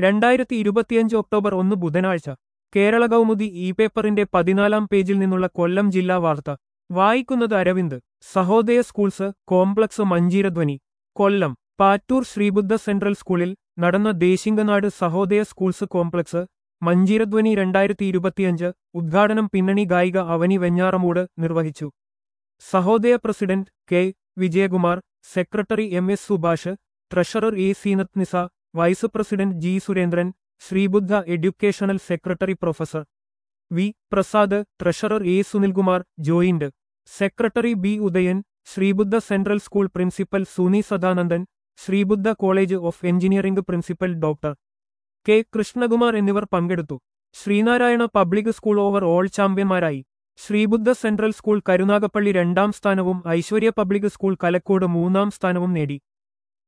രണ്ടായിരത്തി ഇരുപത്തിയഞ്ച് ഒക്ടോബർ ഒന്ന് ബുധനാഴ്ച കേരള കൗമുദി ഇ പേപ്പറിന്റെ പതിനാലാം പേജിൽ നിന്നുള്ള കൊല്ലം ജില്ലാ വാർത്ത വായിക്കുന്നത് Aravind Sahodaya schools complex Mancheeradhwani Kollam Pattoor Sreebuddha central സ്കൂളിൽ നടന്ന ദേശിംഗനാട് സഹോദയ സ്കൂൾസ് കോംപ്ലക്സ് മഞ്ചീരധ്വനി രണ്ടായിരത്തി ഇരുപത്തിയഞ്ച് ഉദ്ഘാടനം പിന്നണി ഗായിക അവനി വെഞ്ഞാറമൂട് നിർവഹിച്ചു Sahodaya president K Vijayakumar secretary M S Subhash treasurer A Seenath Nisa vice president G Surendran Sreebuddha educational secretary professor V Prasad treasurer A Sunilkumar joint secretary B Udayan Sreebuddha central school principal Suni Sadanandan Sreebuddha college of engineering principal doctor K Krishnakumar എന്നിവർ പങ്കെടുത്തു Sreenarayana public school over all ചാമ്പ്യന്മാരായി Sreebuddha central school Karunagappally രണ്ടാം സ്ഥാനവും Aishwarya public school കലക്കോട് മൂന്നാം സ്ഥാനവും നേടി